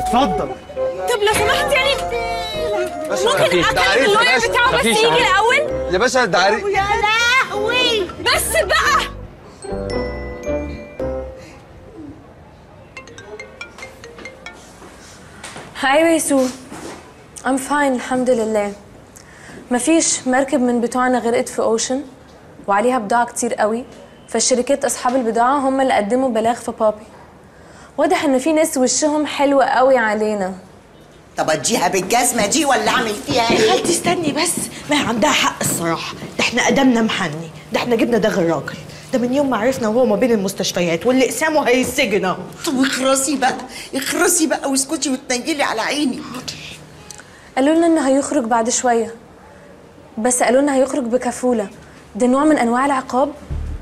اتفضل طب لو سمحت يعني ممكن مفيش. اكلم تعريف يا اللوير باشا. بتاعه بس مفيش يجي تعريف. الاول يا باشا ده عريق يا لهوي بس بقى ايوه يسوع I'm fine الحمد لله مفيش مركب من بتوعنا غرقت في اوشن وعليها بضاعة كتير قوي فالشركات أصحاب البضاعة هم اللي قدموا بلاغ في بابي واضح إن في ناس وشهم حلو قوي علينا طب اديها بالجزمه دي ولا اعمل فيها يا ايه خالتي استني بس ما هي عندها حق الصراحه ده احنا قدمنا محني ده احنا جبنا داغ الراجل ده من يوم ما عرفنا وهو ما بين المستشفيات واللي اقسامه هيسجن اهو طب اخرسي بقى اخرسي بقى واسكتي وتنجلي على عيني قالوا لنا إنه هيخرج بعد شوية بس قالوا لنا هيخرج بكفولة ده نوع من أنواع العقاب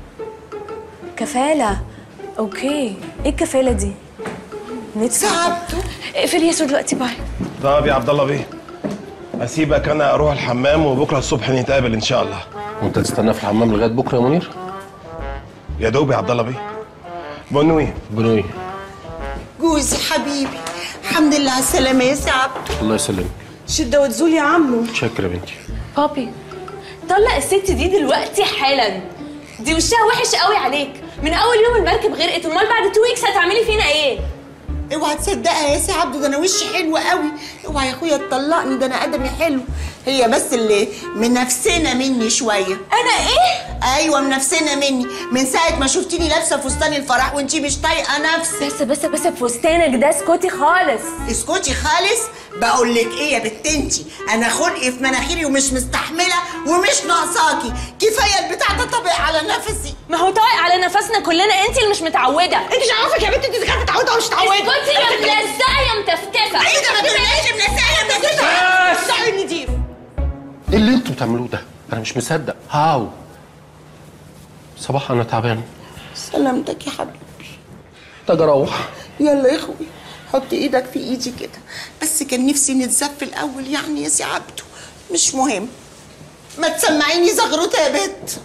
كفالة أوكي إيه الكفالة دي؟ ندفع تعبته اقفل يا سو دلوقتي باي طب يا عبد الله بيه اسيبك انا اروح الحمام وبكره الصبح نتقابل ان شاء الله وانت تستنى في الحمام لغايه بكره يا منير يا دوب يا عبد الله بيه بنوي بنوي جوزي حبيبي الحمد لله على السلامه يا سي عبده الله يسلمك شده وتزول يا عمو شكرا يا بنتي بابي طلق الست دي دلوقتي حالا دي وشها وحش قوي عليك من اول يوم المركب غرقت امال بعد تو ويكس هتعملي فينا ايه اوعى تصدقها يا سي عبده ده انا وشي حلو قوي اوعى يا اخويا تطلقني ده انا ادمي حلو هي بس اللي منفسنه مني شويه انا ايه ايوه منفسنه مني من ساعه ما شفتيني لابسه فستان الفرح وانتي مش طايقه نفسك بس بس بس فستانك ده اسكتي خالص اسكتي خالص بقول لك ايه يا بت انتي انا خلقي في مناخيري ومش مستحمله ومش ناقصاكي كفايه البتاع ده طبق على نفسي ما هو طايق على نفسنا كلنا انت اللي مش متعوده انت مش عارفك يا بنت انت كانت متعوده ومش متعوده اسكتي يا ملزقه يا متفتفه ايه ده ما تقوليش منسايه منسايه بس النضيف ايه اللي انتوا بتعملوه ده انا مش مصدق هاو صباح انا تعبان سلامتك يا حبيبي محتاج اروح يلا يا اخوي حط ايدك في ايدي كده بس كان نفسي نتزف الاول يعني يا سي عبده مش مهم ما تسمعيني زغروطه يا بت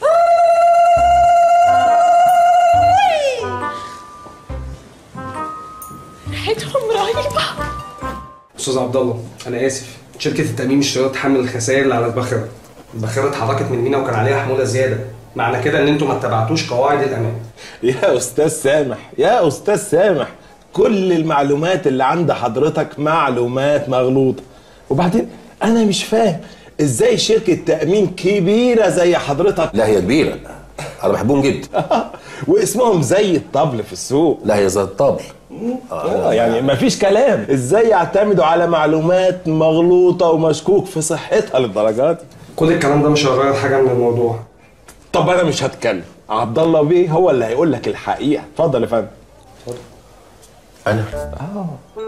ريحتهم رهيبه استاذ عبد الله انا اسف شركه التامين مش راضيه تحمل الخسائر اللي على الباخره الباخره اتحركت من مينا وكان عليها حموله زياده معنى كده ان انتوا ما اتبعتوش قواعد الامان يا استاذ سامح يا استاذ سامح كل المعلومات اللي عند حضرتك معلومات مغلوطه وبعدين انا مش فاهم ازاي شركه تامين كبيره زي حضرتك لا هي كبيره انا بحبهم جدا واسمهم زي الطبل في السوق لا هي زي الطبل آه يعني مفيش كلام ازاي يعتمدوا على معلومات مغلوطه ومشكوك في صحتها للدرجات دي كل الكلام ده مش هيغير حاجه من الموضوع طب انا مش هتكلم عبد الله بيه هو اللي هيقول لك الحقيقه اتفضل يا فندم انا اه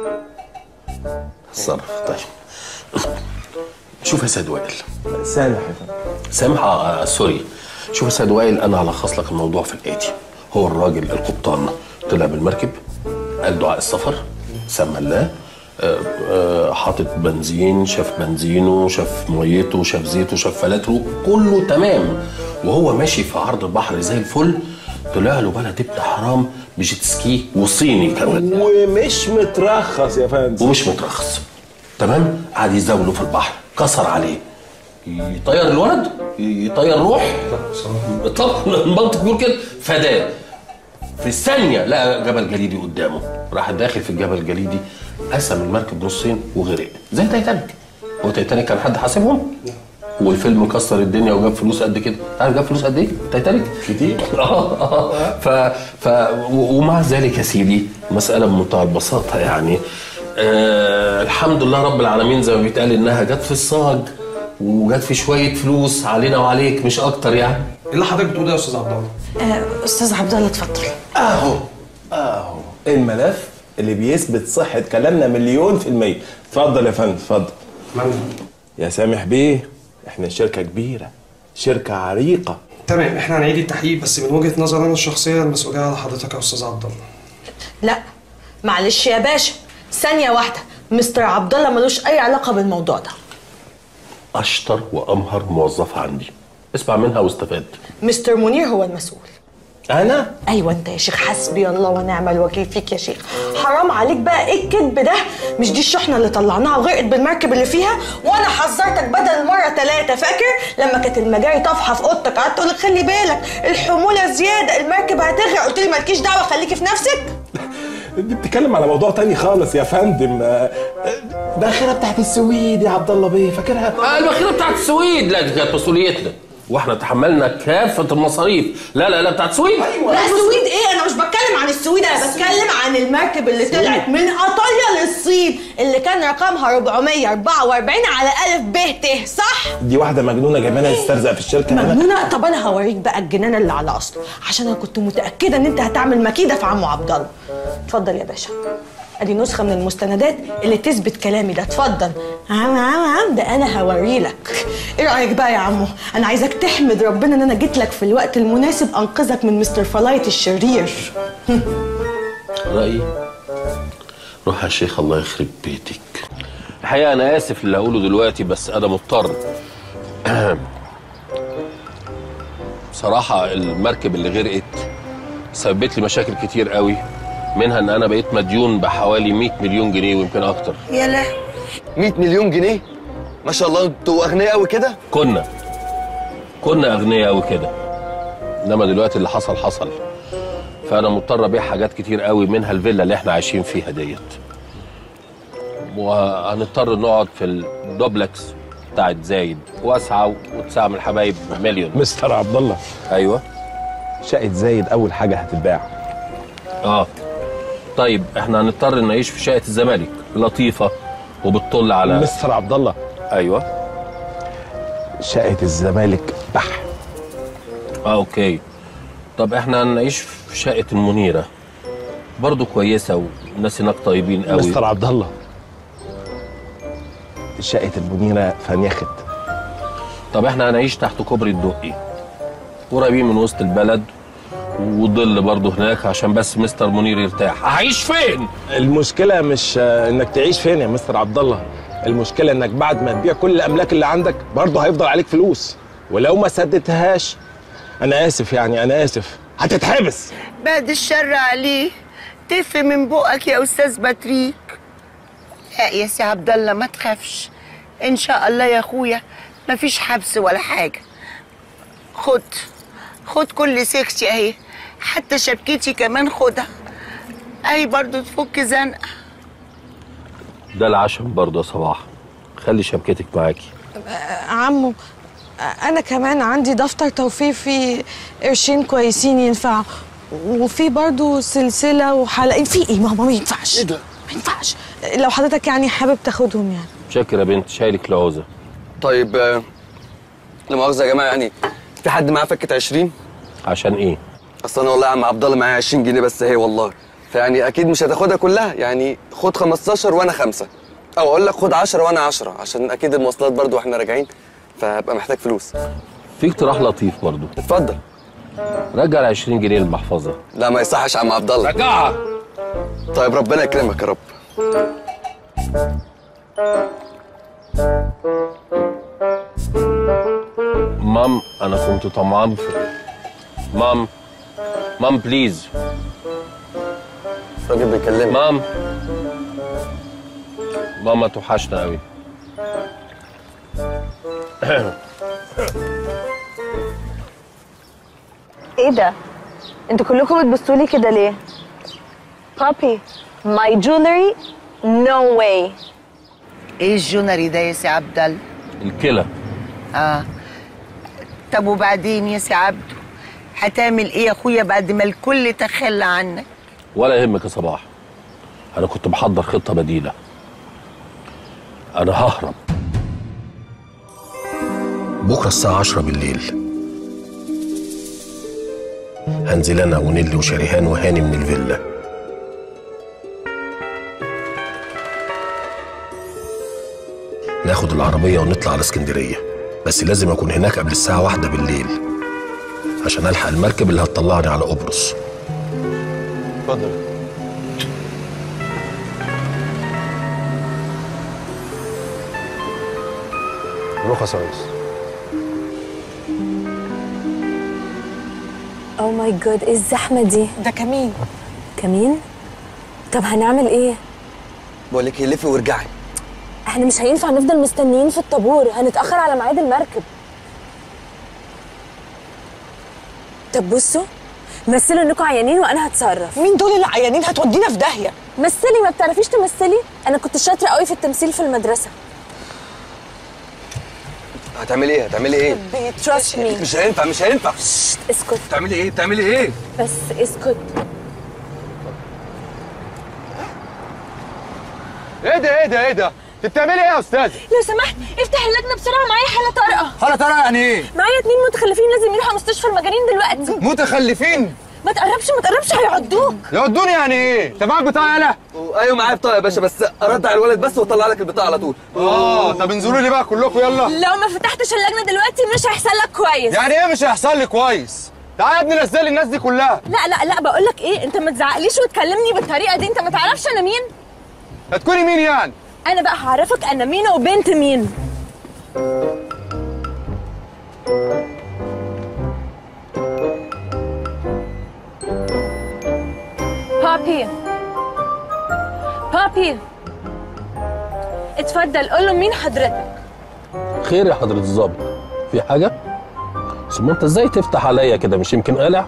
اتصرف طيب شوف يا سيد وائل سامح يا فندم سامح آه آه، سوري شوف يا سيد وائل انا هلخص لك الموضوع في الاتي هو الراجل القبطان طلع بالمركب قال دعاء السفر سمى الله آه، آه، حاطط بنزين شاف بنزينه شاف ميته شاف زيته شاف فلاتره كله تمام وهو ماشي في عرض البحر زي الفل طلع له بلد ابن حرام بجيت سكي وصيني كمان ومش مترخص يا فندم ومش مترخص تمام قعد يزاوله في البحر كسر عليه يطير الولد يطير روح طب المنطق بيقول كده فداه في الثانية لقى جبل جليدي قدامه راح داخل في الجبل الجليدي قسم المركب نصين وغرق زي تايتانيك هو تايتانيك كان حد حاسبهم؟ والفيلم كسر الدنيا وجاب فلوس قد كده عارف جاب فلوس قد ايه تايتانيك كتير اه اه ف ف و- ومع ذلك يا سيدي مسألة بمنتهى البساطة يعني آه الحمد لله رب العالمين زي ما بيتقال انها جت في الصاج وجت في شوية فلوس علينا وعليك مش اكتر يعني ايه اللي حضرتك بتقوله ده يا استاذ عبد الله آه استاذ عبد الله اتفضل اهو اهو الملف اللي بيثبت صحة كلامنا مليون في المية اتفضل يا فندم اتفضل من يا سامح بيه احنا شركة كبيرة شركة عريقة تمام احنا هنعيد التحقيق بس من وجهه نظري انا الشخصيه المسؤوليه على حضرتك يا استاذ عبد الله لا معلش يا باشا ثانيه واحده مستر عبد الله ملوش اي علاقه بالموضوع ده اشطر وامهر موظفة عندي اسمع منها واستفاد مستر منير هو المسؤول انا ايوه انت يا شيخ حسبي الله ونعم الوكيل فيك يا شيخ حرام عليك بقى ايه الكذب ده مش دي الشحنه اللي طلعناها وغرقت بالمركب اللي فيها وانا حذرتك بدل المره ثلاثه فاكر لما كانت المجاري طافحه في اوضتك قعدت اقول لك خلي بالك الحموله زياده المركب هتغرق قلت لي مالكيش دعوه خليكي في نفسك دي بتتكلم على موضوع تاني خالص يا فندم آه، آه، ده اخرها بتاعت السويد يا عبد الله بيه فاكرها آه البخيله بتاعت السويد لا دي كانت مسؤوليتنا واحنا تحملنا كافه المصاريف لا لا لا بتاعت السويد لا السويد ايه انا مش بتكلم عن السويد انا بتكلم عن المركب اللي طلعت من ايطاليا للصين اللي كان رقمها 444 على الف ب ت صح دي واحده مجنونه جايبانا تسترزق في الشركه هنا مجنونه طب انا هوريك بقى الجنان اللي على اصله عشان انا كنت متاكده ان انت هتعمل مكيده في عمو عبد الله اتفضل يا باشا ادي نسخه من المستندات اللي تثبت كلامي ده اتفضل عم عم عم ده انا هوريلك ايه رايك بقى يا عمو انا عايزك تحمد ربنا ان انا جيت لك في الوقت المناسب انقذك من مستر فلايت الشرير رأيي روح يا شيخ الله يخرب بيتك الحقيقة أنا آسف اللي هقوله دلوقتي بس أنا مضطر بصراحة المركب اللي غرقت سببت لي مشاكل كتير قوي منها ان انا بقيت مديون بحوالي 100 مليون جنيه ويمكن اكتر يا لا 100 مليون جنيه ما شاء الله انتوا اغنياء قوي كده كنا كنا اغنياء قوي كده انما دلوقتي اللي حصل حصل فانا مضطر ابيع حاجات كتير قوي منها الفيلا اللي احنا عايشين فيها ديت وهنضطر نقعد في الدوبلكس بتاعت زايد واسعه وتسعه من الحبايب مليون مستر عبد الله ايوه شقه زايد اول حاجه هتتباع اه طيب احنا هنضطر نعيش في شقه الزمالك لطيفه وبتطل على مستر عبد الله ايوه شقه الزمالك بح اه اوكي طب احنا هنعيش في شقه المنيره برضه كويسه والناس هناك طيبين قوي مستر عبد الله شقه المنيره فنيخت طب احنا هنعيش تحت كوبري الدقي قريبين من وسط البلد وظل برضه هناك عشان بس مستر منير يرتاح هعيش فين المشكله مش آه، انك تعيش فين يا مستر عبد الله المشكله انك بعد ما تبيع كل الاملاك اللي عندك برضه هيفضل عليك فلوس ولو ما سددتهاش انا اسف يعني انا اسف هتتحبس بعد الشر عليه تف من بقك يا استاذ بطريق لا يا سي عبد الله ما تخافش ان شاء الله يا اخويا مفيش حبس ولا حاجه خد خد كل سكتي اهي حتى شبكتي كمان خدها اهي برضو تفك زنقه ده العشم برضه يا صباح خلي شبكتك معاكي عمو انا كمان عندي دفتر توفير فيه قرشين كويسين ينفعوا وفي برضو سلسله وحلقين في ايه ماما ما ينفعش ايه ده؟ ما ينفعش لو حضرتك يعني حابب تاخدهم يعني شاكر يا بنت شايلك العوزه طيب آه، لا مؤاخذه يا جماعه يعني في حد معاه فكه 20 عشان ايه اصل انا والله يا عم عبد الله معايا 20 جنيه بس هي والله فيعني اكيد مش هتاخدها كلها يعني خد 15 وانا خمسة او اقول لك خد 10 وانا 10 عشان اكيد المواصلات برضو واحنا راجعين فهبقى محتاج فلوس في اقتراح لطيف برضه اتفضل رجع ال 20 جنيه للمحفظه لا ما يصحش يا عم عبد الله رجعها طيب ربنا يكرمك يا رب مام انا كنت طمعان في مام مام بليز الراجل بيكلمك مام ماما توحشنا قوي ايه ده؟ انتوا كلكم بتبصوا لي كده ليه؟ بابي my jewelry no way ايه الجونري ده يا سي عبد الله الكلى اه طب وبعدين يا سي عبده هتعمل ايه يا اخويا بعد ما الكل تخلى عنك ولا يهمك يا صباح انا كنت بحضر خطه بديله انا ههرب بكره الساعه 10 بالليل هنزل انا ونيلي وشريهان وهاني من الفيلا ناخد العربيه ونطلع على اسكندريه بس لازم اكون هناك قبل الساعه واحدة بالليل عشان الحق المركب اللي هتطلعني على قبرص اتفضل رخص يا ريس او ماي جاد ايه الزحمه دي ده كمين كمين طب هنعمل ايه بقول لك إيه، لفي وارجعي احنا مش هينفع نفضل مستنيين في الطابور هنتاخر على ميعاد المركب طب بصوا مثلوا انكم عيانين وانا هتصرف مين دول اللي عيانين هتودينا في داهيه مثلي ما بتعرفيش تمثلي انا كنت شاطره قوي في التمثيل في المدرسه هتعملي ايه هتعملي ايه تراست مي مش هينفع مش هينفع اسكت بتعملي ايه بتعملي ايه بس اسكت ايه ده ايه ده ايه ده؟ انت بتعملي ايه يا استاذه؟ لو سمحت افتح اللجنه بسرعه معايا حاله طارئه حاله طارئه يعني ايه؟ معايا اتنين متخلفين لازم يروحوا مستشفى المجانين دلوقتي متخلفين؟ ما تقربش ما تقربش هيعضوك يودوني يعني ايه؟ انت معاك بطاقه يالا؟ ايوه معايا بطاقه يا باشا بس ارد على الولد بس واطلع لك البطاقه على طول اه طب انزلوا لي بقى كلكم يلا لو ما فتحتش اللجنه دلوقتي مش هيحصل لك كويس يعني ايه مش هيحصل لي كويس؟ تعالى يا ابني نزل لي الناس دي كلها لا لا لا بقول لك ايه انت ما تزعقليش وتكلمني بالطريقه دي انت ما تعرفش انا مين هتكوني مين يعني؟ انا بقى هعرفك انا مين وبنت مين بابي بابي اتفضل قول له مين حضرتك خير يا حضرة الظابط في حاجة؟ ثم انت ازاي تفتح عليا كده مش يمكن قالع؟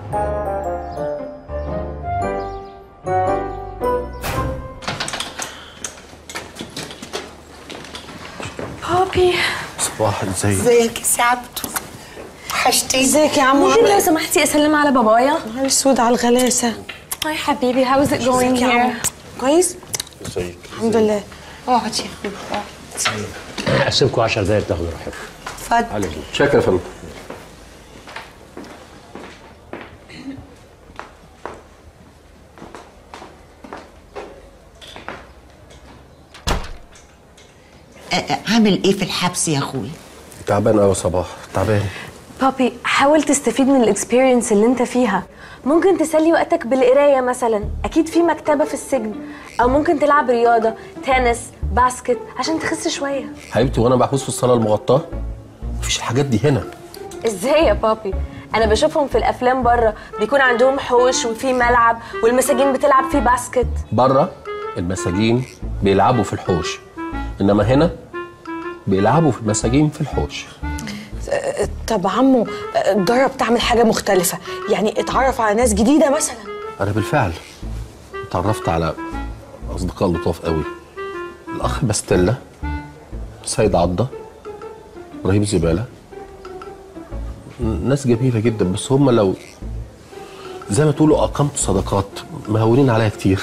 بابي صباح ازاي ازيك يا سعبتو وحشتي ازيك يا عمو ممكن عامل لو ايه؟ سمحتي اسلم على بابايا نهار اسود على الغلاسه هاي حبيبي how's it going ازيك يا عمو؟ here كويس؟ ازيك الحمد لله اقعد يا اخوي اقعد هقسمكم 10 دقايق تاخدوا راحتكم اتفضل شكرا يا فندم أ- أ- عامل ايه في الحبس يا اخوي تعبان قوي يا صباح تعبان بابي حاول تستفيد من الاكسبيرينس اللي انت فيها ممكن تسلي وقتك بالقرايه مثلا اكيد في مكتبه في السجن او ممكن تلعب رياضه تنس باسكت عشان تخس شويه حبيبتي وانا محبوس في الصالة المغطاة مفيش الحاجات دي هنا ازاي يا بابي انا بشوفهم في الافلام بره بيكون عندهم حوش وفي ملعب والمساجين بتلعب فيه باسكت بره المساجين بيلعبوا في الحوش انما هنا بيلعبوا في المساجين في الحوش طب عمو جرب تعمل حاجه مختلفه يعني اتعرف على ناس جديده مثلا انا بالفعل اتعرفت على اصدقاء لطاف قوي الاخ باستيلا سيد عضه ابراهيم زباله ناس جميله جدا بس هم لو زي ما تقولوا اقمت صداقات مهونين عليا كتير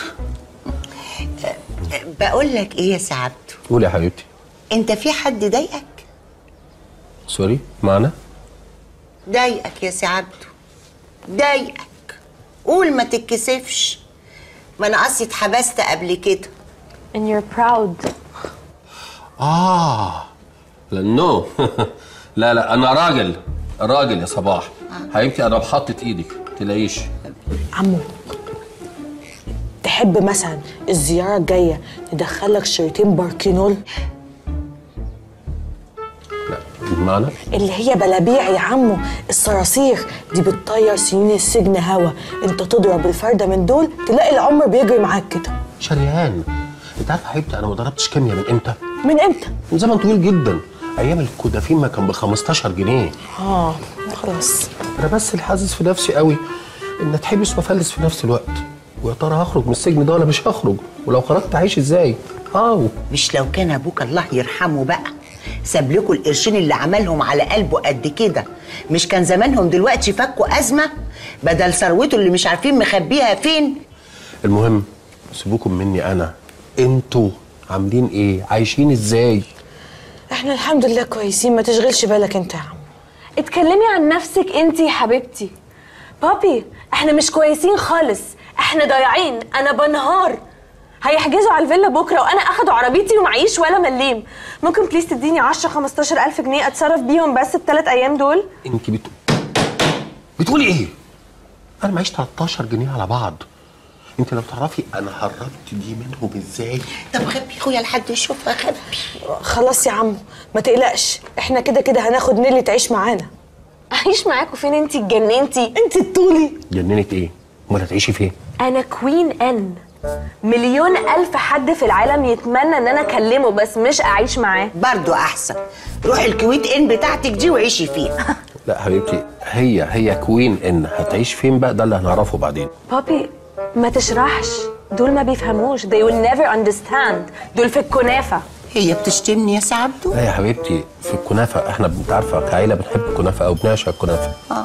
بقول لك ايه يا سعبتو قول يا حبيبتي انت في حد ضايقك سوري معنا ضايقك يا سعبتو ضايقك قول ما تتكسفش ما انا اصلي اتحبست قبل كده and you're proud اه لا نو لا لا انا راجل راجل يا صباح حبيبتي انا بحطت ايدك تلاقيش عمو تحب مثلا الزياره الجايه ندخلك شريطين باركينول لا بمعنى اللي هي بلابيع يا عمو الصراصير دي بتطير سنين السجن هوا انت تضرب الفرده من دول تلاقي العمر بيجري معاك كده شريان انت عارف يا حبيبتي انا ما ضربتش كيمياء من امتى؟ من امتى؟ من زمن طويل جدا ايام الكودافين ما كان ب 15 جنيه اه خلاص انا بس اللي حاسس في نفسي قوي ان اتحبس وافلس في نفس الوقت ويا ترى هخرج من السجن ده ولا مش هخرج ولو خرجت هعيش ازاي؟ اه مش لو كان ابوك الله يرحمه بقى ساب لكم القرشين اللي عملهم على قلبه قد كده مش كان زمانهم دلوقتي فكوا ازمه بدل ثروته اللي مش عارفين مخبيها فين المهم سيبوكم مني انا انتوا عاملين ايه؟ عايشين ازاي؟ احنا الحمد لله كويسين ما تشغلش بالك انت يا عم اتكلمي عن نفسك انت يا حبيبتي بابي احنا مش كويسين خالص احنا ضايعين انا بنهار هيحجزوا على الفيلا بكره وانا اخدوا عربيتي ومعيش ولا مليم ممكن بليز تديني 10 15 الف جنيه اتصرف بيهم بس الثلاث ايام دول انت بت... بتقولي ايه؟ انا معيش 13 جنيه على بعض انت لو تعرفي انا هربت دي منهم ازاي طب خبي اخويا لحد يشوفها خبي خلاص يا عم ما تقلقش احنا كده كده هناخد نيلي تعيش معانا اعيش معاكوا فين انت اتجننتي انت الطولي جننت ايه؟ امال هتعيشي فين؟ انا كوين ان مليون الف حد في العالم يتمنى ان انا اكلمه بس مش اعيش معاه برضو احسن روحي الكويت ان بتاعتك دي وعيشي فيها لا حبيبتي هي هي كوين ان هتعيش فين بقى ده اللي هنعرفه بعدين بابي ما تشرحش دول ما بيفهموش they will never understand دول في الكنافه هي بتشتمني يا سعبدو لا يا حبيبتي في الكنافه احنا انت عارفه كعيله بنحب الكنافه او بنعشق الكنافه اه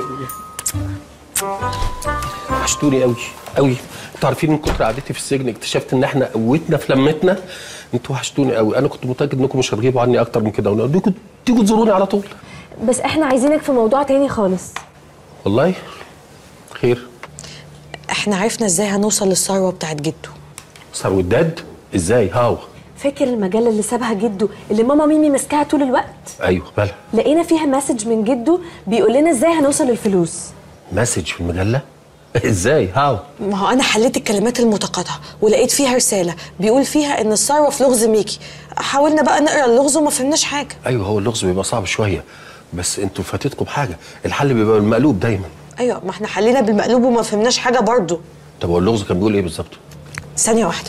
وحشتوني قوي قوي انتوا عارفين من كتر قعدتي في السجن اكتشفت ان احنا قوتنا في لمتنا انتوا وحشتوني قوي انا كنت متاكد انكم مش هتغيبوا عني اكتر من كده وديكوا تيجوا تزوروني على طول بس احنا عايزينك في موضوع تاني خالص والله خير احنا عرفنا ازاي هنوصل للثروه بتاعت جده صار وداد ازاي هاو فاكر المجله اللي سابها جده اللي ماما ميمي ماسكاها طول الوقت ايوه مالها لقينا فيها مسج من جده بيقول لنا ازاي هنوصل للفلوس مسج في المجله ازاي هاو ما هو انا حليت الكلمات المتقاطعه ولقيت فيها رساله بيقول فيها ان الثروه في لغز ميكي حاولنا بقى نقرا اللغز وما فهمناش حاجه ايوه هو اللغز بيبقى صعب شويه بس انتوا فاتتكم حاجه الحل بيبقى المقلوب دايما ايوه ما احنا حلينا بالمقلوب وما فهمناش حاجه برضه طب هو اللغز كان بيقول ايه بالظبط ثانيه واحده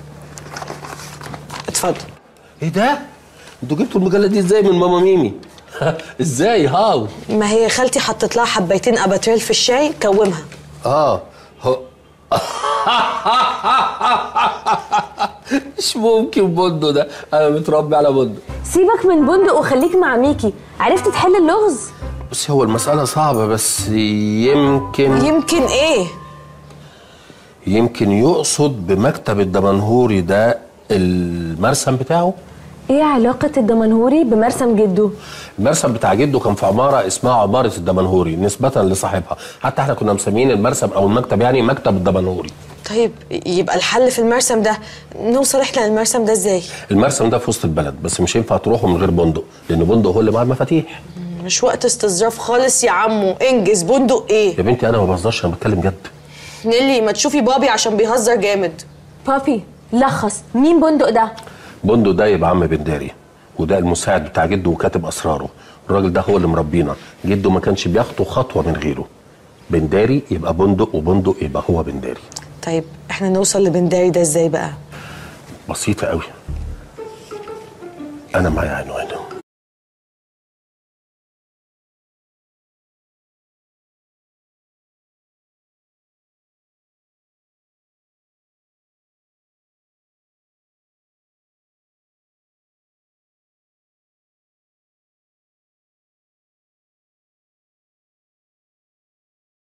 اتفضل ايه ده انتوا جبتوا المجله دي ازاي من ماما ميمي ازاي هاو ما هي خالتي حطت لها حبيتين اباتريل في الشاي كومها اه هو مش ممكن بندق ده انا متربي على بندق سيبك من بندق وخليك مع ميكي عرفت تحل اللغز بس هو المسألة صعبة بس يمكن يمكن ايه يمكن يقصد بمكتب الدمنهوري ده المرسم بتاعه ايه علاقة الدمنهوري بمرسم جده؟ المرسم بتاع جده كان في عمارة اسمها عمارة الدمنهوري نسبة لصاحبها حتى احنا كنا مسميين المرسم او المكتب يعني مكتب الدمنهوري طيب يبقى الحل في المرسم ده نوصل احنا للمرسم ده ازاي المرسم ده في وسط البلد بس مش ينفع تروحوا من غير بندق لان بندق هو اللي معاه المفاتيح مش وقت استظراف خالص يا عمو انجز بندق ايه يا بنتي انا ما بهزرش انا بتكلم جد نيلي ما تشوفي بابي عشان بيهزر جامد بابي لخص مين بندق ده؟ بندق ده يبقى عم بنداري وده المساعد بتاع جده وكاتب اسراره الراجل ده هو اللي مربينا جده ما كانش بياخده خطوه من غيره بنداري يبقى بندق وبندق يبقى هو بنداري طيب احنا نوصل لبنداري ده ازاي بقى بسيطه قوي انا معايا عنوانه